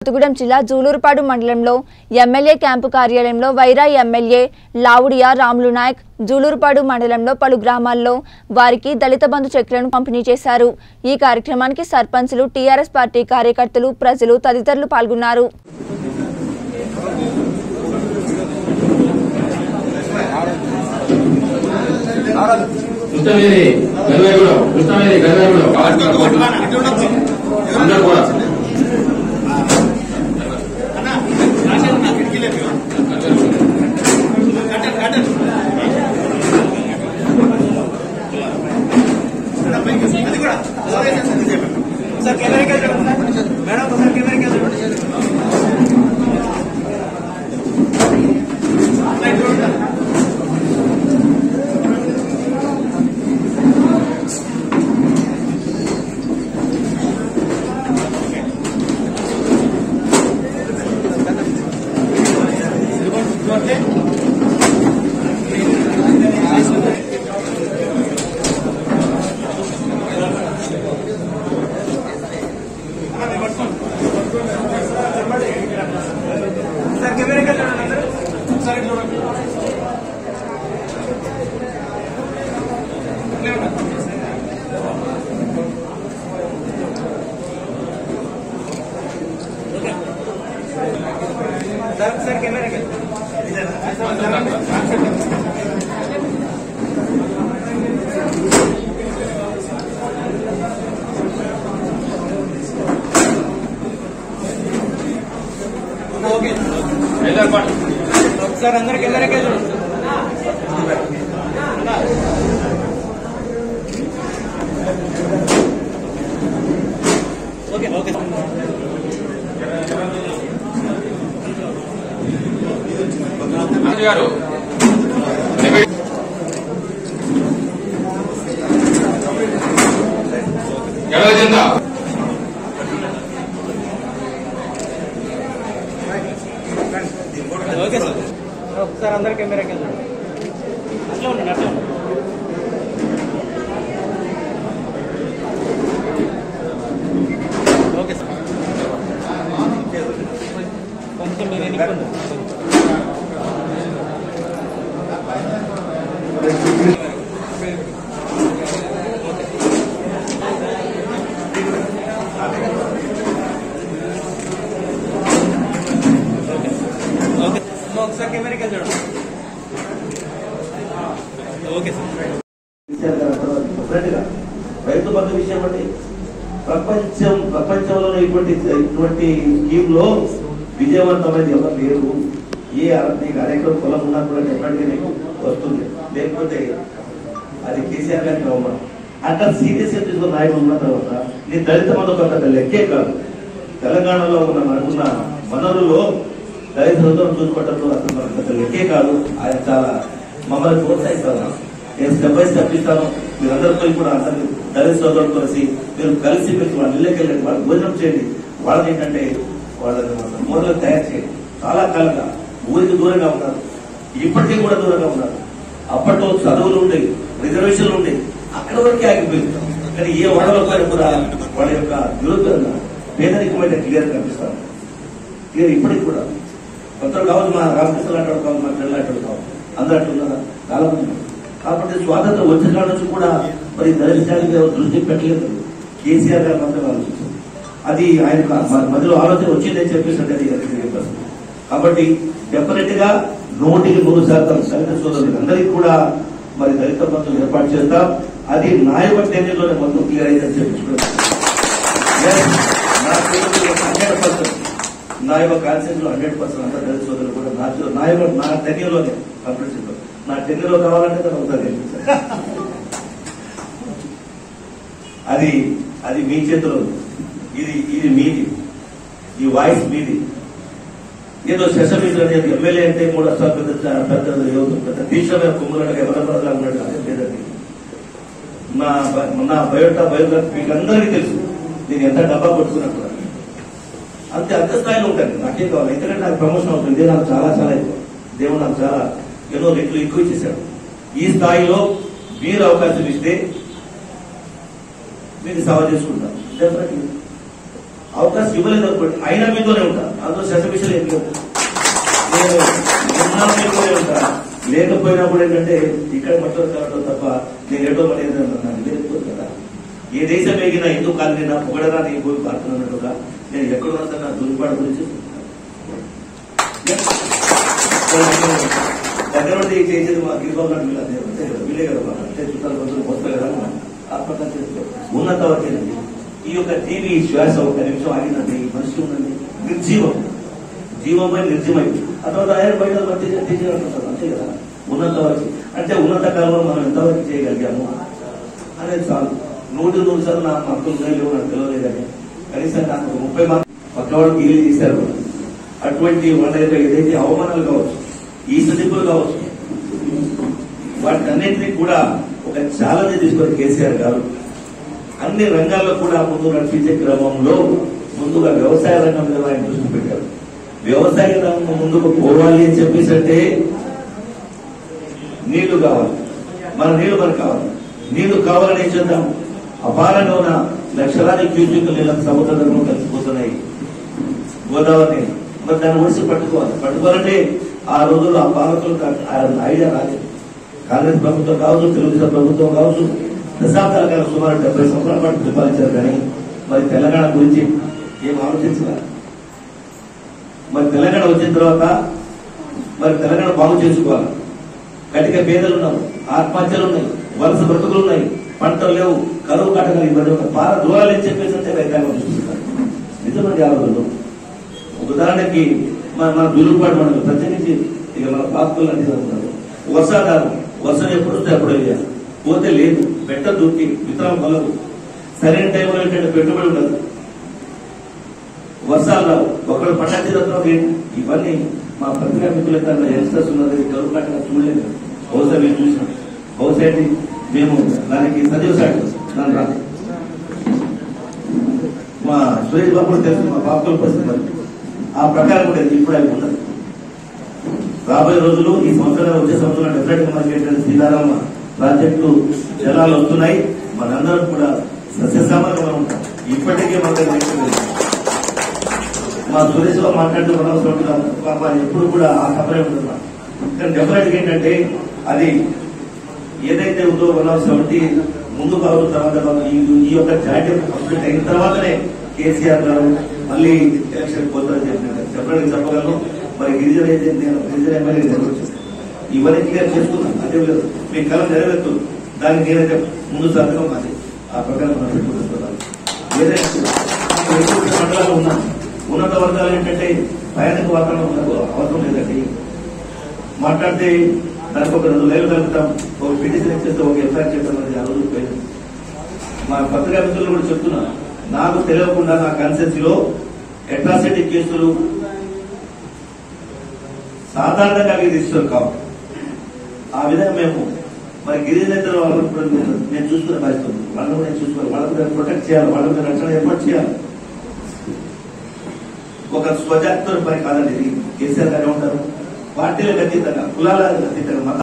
కొత్తగూడెం జిల్లా జూలూరుపాడు మండలంలో MLA camp కార్యాలయంలో వైరా ఎమ్మెల్యే లావుడియా రాములు నాయక్ జూలూరుపాడు మండలంలో పలు గ్రామాల్లో వారికి దళిత బంధు చెక్లను పంపిణీ చేశారు ఈ కార్యక్రమానికి సర్పంచులు టీఆర్ఎస్ పార్టీ కార్యకర్తలు ప్రజలు తదితరులు పాల్గొన్నారు కృష్ణవేది గర్వేగూడెం కృష్ణవేది గర్వేగూడెం అందరూ కూడా సార్ కెమెరాకి వెళ్ళండి మేడం ఒకసారి కెమెరాకి వెళ్ళండి సార్ కెమెరాకి వెళ్ళండి అందరూ ఒకసారి ఇటు చూడండి ఇట్లే ఉండండి. సార్ సార్ కెమెరాకి వెళ్ళండి ఓకే హైదరాబాద్ ఒకసారి అందరు కెమెరాకి వెళ్ళండి ఓకే ఓకే రాజు గారు ఎడవ జెండా ఓకే సార్ ఒకసారి అందరు కెమెరాకి వెళ్ళండి అట్లా ఉండండి అట్లా ఉండండి ఓకే సార్ కొంచెం మీరు ఎన్నుకోండి ఓకే అమ్మ ఒకసారి కెమెరాకి వెళ్ళండి ఓకే సార్ కేసీఆర్ గారు అక్కడ సపరేట్గా రైతు బంధు విషయం అంటే ప్రపంచం ప్రపంచంలో ఇటువంటి ఇటువంటి స్కీమ్ లో విజయవంతమైనది ఎవరు లేరు ఏ నీకు అనేక పొలం ఉన్నా కూడా డెఫినెట్గా నీకు వస్తుంది లేకపోతే అది కేసీఆర్ గారికి అవమానం అట్లా సీరియస్ గా తీసుకున్న నాయకులు ఉన్న తర్వాత నీ దళిత బంధు కొంత లెక్కే కాదు తెలంగాణలో ఉన్న మనకున్న వనరులో దళితులతో చూసుకోవడంలో అసలు మనకు పెద్ద లెక్కే కాదు ఆయన చాలా మమ్మల్ని ప్రోత్సహిస్తారు నేను స్టెప్ బై స్టెప్ ఇస్తాను మీరందరితో కూడా అందరికీ దళిత సోదరులు కలిసి మీరు కలిసి మీరు వాళ్ళ ఇళ్ళకి వెళ్ళండి వాళ్ళు భోజనం చేయండి వాళ్ళని ఏంటంటే వాళ్ళని మూలలు తయారు చేయండి చాలా కాలంగా ఊరికి దూరంగా ఉన్నారు ఇప్పటికీ కూడా దూరంగా ఉన్నారు అప్పట్లో చదువులు ఉండేవి రిజర్వేషన్లు ఉండేవి అక్కడ వరకే ఆగిపోయింది కానీ ఏ వాడలో పైన కూడా వాళ్ళ యొక్క నిరుద్ధరణ పేదరికమైన క్లియర్ కనిపిస్తారు క్లియర్ ఇప్పటికి కూడా కొందరు కావచ్చు మా రామకృష్ణ లాంటి వాడు కావచ్చు మా పిల్లలు లాంటి వాడు కావచ్చు అందరూ అట్లున్నారా చాలా మంది ఉన్నారు. కాబట్టి స్వాతంత్రం వచ్చిన కాడ నుంచి కూడా మరి దళితానికి దృష్టి పెట్టలేదు కేసీఆర్ గారు మాత్రం ఆలోచించారు అది ఆయన మధ్యలో ఆలోచన వచ్చిందని చెప్పేసి అంటే అది అది చెప్పేసి. కాబట్టి డెఫినెట్ గా నూటికి నూరు శాతం దళిత సోదరులు అందరికీ కూడా మరి దళిత బంధువులు ఏర్పాటు చేస్తాం అది నాయక టెన్యూలోనే మొత్తం క్లియర్ అయిందని చెప్పించుకున్నాం హండ్రెడ్ పర్సెంట్ నా యొక్క కాన్సెప్ట్ లో హండ్రెడ్ పర్సెంట్ అంతా దళిత సోదరులు కూడా నా నా యొక్క నా టెన్యూలోనే కంప్లీట్ చేస్తాం నా టెన్యూలో కావాలంటే తను అవుతుంది అది అది మీ చేతిలో ఉంది. ఇది ఇది మీది ఈ వాయిస్ మీది ఏదో సెసమీస్ అనేది ఎమ్మెల్యే అంటే మూడు అసలు పెద్ద పెద్ద ఏదో పెద్ద తీక్షమైన కుమ్ములను ఎవరెవరు అన్నాడు అదే లేదండి నా బ- నా బయోటా బయోగ్రఫీ మీకు అందరికీ తెలుసు నేను ఎంత డబ్బా కొట్టుకున్నట్టు అంతే అంత స్థాయిలో ఉంటాను నాకేం కావాలి ఎందుకంటే నాకు ప్రమోషన్ అవుతుంది ఇదే నాకు చాలా చాలా ఎక్కువ దేవుడు నాకు చాలా ఎన్నో రెట్లు ఎక్కువ ఇచ్చేసాడు ఈ స్థాయిలో మీరు అవకాశం ఇస్తే మీకు సేవ చేసుకుంటాను డెఫినెట్లీ అవకాశం ఇవ్వలేదు అనుకోండి అయినా మీతోనే ఉంటా అందులో సర్టిఫికేషన్ ఏం లేదు నేను ఉన్నా మీతోనే ఉంటా లేకపోయినా కూడా ఏంటంటే ఇక్కడ మట్టలు కావడం తప్ప నేను ఏటో పని ఏదన్నా లేకపోతే కదా ఏ దేశం ఎగినా ఎందుకు కాలినా పొగడరా నీ పోయి పాడుతున్నట్టుగా నేను ఎక్కడున్నా సరే నా దుర్పాటు గురించి దగ్గర ఉండి చేసేది మా గిరిబాబు వీళ్ళు అదే అంతే కదా వీళ్ళే కదా మా అంటే చుట్టాలు కొంచెం వస్తారు కదా ఆ పక్కన చేస్తే ఉన్నంత వరకేనండి ఈ యొక్క టీవీ శ్వాస ఒక నిమిషం ఆగినండి ఈ మనిషి ఉందండి నిర్జీవం జీవమై నిర్జీవమై ఆ తర్వాత ఆయన బయట బట్టి తీసేయాలంటారు అంతే కదా ఉన్నంత వరకు అంటే ఉన్నంత కాలంలో మనం ఎంతవరకు చేయగలిగాము అనేది చాలు నూటి నూరు సార్లు నా మక్కులు లేవు నాకు తెలియలేదని కనీసం నాకు ఒక ముప్పై మంది పక్కవాడు గీలు చేశారు కూడా. అటువంటి వాళ్ళ యొక్క ఏదైతే అవమానాలు కావచ్చు ఈ సదింపులు కావచ్చు వాటి అన్నింటినీ కూడా ఒక ఛాలెంజ్ తీసుకొని కేసీఆర్ గారు అన్ని రంగాల్లో కూడా ముందు నడిపించే క్రమంలో ముందుగా వ్యవసాయ రంగం మీద ఆయన దృష్టి పెట్టారు వ్యవసాయ రంగం ముందుకు పోవాలి అని చెప్పేసి అంటే నీళ్లు కావాలి మన నీళ్లు మనకు కావాలి నీళ్లు కావాలని ఏం చేద్దాం అపారంగా ఉన్న లక్షలాది క్యూసిక్ నీళ్ళకు సముద్రంలో కలిసిపోతున్నాయి గోదావరిని మరి దాన్ని ఒడిసి పట్టుకోవాలి పట్టుకోవాలంటే ఆ రోజుల్లో ఆ పాలకులకు ఆ ఐడియా రాలేదు కాంగ్రెస్ ప్రభుత్వం కావచ్చు తెలుగుదేశం ప్రభుత్వం కావచ్చు దశాబ్దాల కాలం సుమారు డెబ్బై సంవత్సరాల పాటు పరిపాలించారు కానీ మరి తెలంగాణ గురించి ఏం ఆలోచించరా మరి తెలంగాణ వచ్చిన తర్వాత మరి తెలంగాణ బాగు చేసుకోవాలి కటిక పేదలు ఉన్నారు ఆత్మహత్యలు ఉన్నాయి వలస బ్రతుకులు ఉన్నాయి పంటలు లేవు కరువు కట్టగలి ఇవన్నీ ఒక పార దూరాలు అని చెప్పేసి అంటే రైతాంగం చూస్తున్నారు నిజమండి ఆ రోజుల్లో ఒక ఉదాహరణకి మన మన దులుపాటు మండలం ప్రత్యేకించి ఇక మన పాత్రలు అన్ని చదువుతున్నారు వర్షాకాలం వర్షం ఎప్పుడు వస్తే అప్పుడు వేయాలి పోతే లేదు పెట్ట దొరికి విత్తనం పొలవు సరైన టైంలో ఏంటంటే పెట్టుబడి ఉండదు వర్షాలు రావు ఒకళ్ళు పండించిన తర్వాత ఏంటి? ఇవన్నీ మా పత్రికా మిత్రులతో యంగ్స్టర్స్ ఉన్నది కరువు కట్టగా చూడలేదు బహుశా మేము చూసినాం బహుశా ఏంటి మేము దానికి సజీవ సాటి నన్ను రాదు మా సురేష్ బాబు కూడా తెలుసు మా బాబుల పరిస్థితి మరి. ఆ ప్రకారం కూడా ఇప్పుడు అవి ఉండదు రాబోయే రోజులు ఈ సంవత్సరం వచ్చే సంవత్సరం డెఫినెట్ గా మనకి ఏంటంటే సీతారామ ప్రాజెక్టు జలాలు వస్తున్నాయి మనందరం కూడా సస్యసామర్యంగా ఉంటాం ఇప్పటికే మనకు నేర్చుకోలేదు. మా సురేష్ బాబు మాట్లాడుతూ మనం పాప ఎప్పుడు కూడా ఆ కథలే ఉంటుంది మాకు. కానీ డెఫినెట్ గా ఏంటంటే అది ఏదైతే ఉందో వన్ ఆఫ్ సెవెంటీ ముందు కావచ్చు తర్వాత కావచ్చు, ఈ ఈ యొక్క జాతీయ కంప్లీట్ అయిన తర్వాతనే కేసీఆర్ గారు మళ్ళీ ఎలక్షన్ పోతారని చెప్పినట్టు చెప్పడానికి చెప్పగలను మరి గిరిజన ఏజెంట్ నేను గిరిజన ఎమ్మెల్యే నెరవేర్చాను ఇవన్నీ క్లియర్ చేసుకున్నాను అదే లేదు మీ కళ నెరవేర్తు దానికి నేనైతే ముందు సంతకం అది ఆ ప్రకారం మనం పెట్టుకుంటున్నాను ఏదైతే ఇప్పుడు ఎక్కువ మండలాలు ఉన్నాను ఉన్నత వర్గాలు ఏంటంటే ప్రయాణిక వాతావరణం మనకు అవసరం లేదండి మాట్లాడితే దానికి ఒక రెండు లైవ్లు కలుపుతాం ఒక పిటిషన్ చేస్తే ఒక ఎఫ్ఐఆర్ చేస్తాం అనేది ఆ రోజు పోయింది మా పత్రికా మిత్రులు కూడా చెప్తున్నా నాకు తెలియకుండా నా కన్సెన్సీలో అట్రాసిటీ కేసులు సాధారణంగా అవి రిజిస్టర్ కావు ఆ విధంగా మేము మరి గిరిజనేతలు వాళ్ళని కూడా నేను- నేను చూసుకునే బాధ్యత ఉంది. వాళ్ళని కూడా నేను చూసుకోవాలి వాళ్ళని కూడా ప్రొటెక్ట్ చేయాలి వాళ్ళ మీద రక్షణ ఏర్పాటు చేయాలి ఒక స్వజాతితో పని కాదండి ఇది కేసీఆర్ గారు ఉంటారు పార్టీలకు అతీతంగా కులాలకు అతీతంగా మత